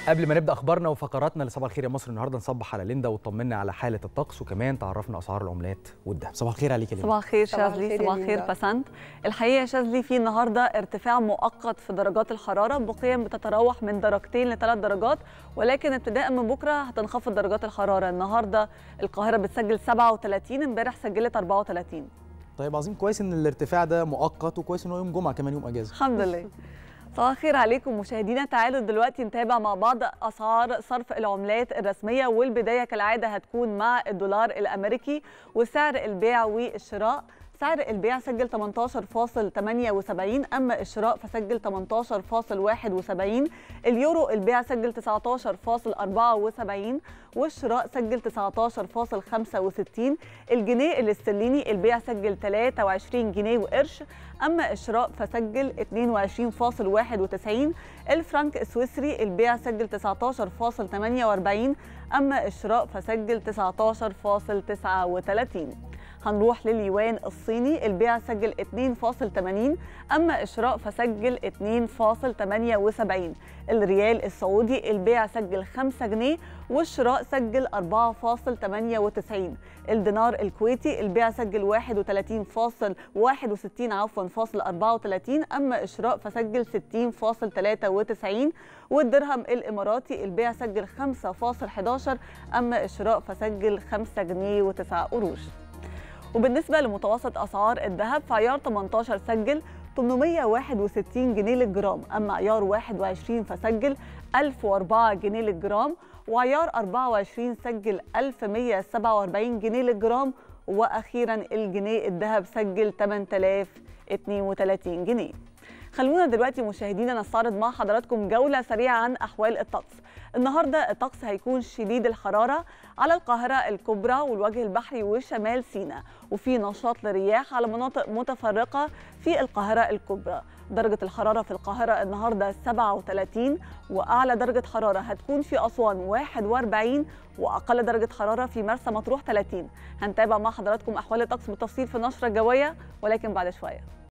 قبل ما نبدا اخبارنا وفقراتنا لصباح الخير يا مصر النهارده نصبح على ليندا وطمنا على حاله الطقس وكمان تعرفنا اسعار العملات والذهب صباح الخير عليك يا ليندا صباح الخير صباح شاذلي الخير يا صباح الخير ليندا. بسنت الحقيقه يا شاذلي في النهارده ارتفاع مؤقت في درجات الحراره بقيم بتتراوح من درجتين لثلاث درجات ولكن ابتداء من بكره هتنخفض درجات الحراره النهارده القاهره بتسجل 37 امبارح سجلت 34 طيب عظيم كويس ان الارتفاع ده مؤقت وكويس ان هو يوم جمعه كمان يوم اجازه الحمد لله صباح الخير عليكم مشاهدينا تعالوا دلوقتي نتابع مع بعض اسعار صرف العملات الرسميه والبدايه كالعاده هتكون مع الدولار الامريكي وسعر البيع والشراء سعر البيع سجل 18.78 اما الشراء فسجل 18.71 اليورو البيع سجل 19.74 والشراء سجل 19.65 الجنيه الاسترليني البيع سجل 23 جنيه وقرش اما الشراء فسجل 22.91 الفرنك السويسري البيع سجل 19.48 اما الشراء فسجل 19.39 هنروح لليوان الصيني البيع سجل 2.80 اما الشراء فسجل 2.78 الريال السعودي البيع سجل 5 جنيه والشراء سجل 4.98 الدينار الكويتي البيع سجل 31.61 عفوا فاصل 34 اما الشراء فسجل 60.93 والدرهم الاماراتي البيع سجل 5.11 اما الشراء فسجل 5 جنيه و9 قروش وبالنسبة لمتوسط أسعار الذهب فعيار 18 سجل 861 جنيه للجرام أما عيار 21 فسجل 1004 جنيه للجرام وعيار 24 سجل 1147 جنيه للجرام وأخيرا الجنيه الذهب سجل 8032 جنيه خلونا دلوقتي مشاهدينا نستعرض مع حضراتكم جولة سريعة عن أحوال الطقس النهاردة الطقس هيكون شديد الحرارة على القاهرة الكبرى والوجه البحري وشمال سيناء وفي نشاط لرياح على مناطق متفرقة في القاهرة الكبرى درجة الحرارة في القاهرة النهاردة 37 وأعلى درجة حرارة هتكون في أسوان 41 وأقل درجة حرارة في مرسى مطروح 30 هنتابع مع حضراتكم أحوال الطقس بالتفصيل في نشرة جوية ولكن بعد شوية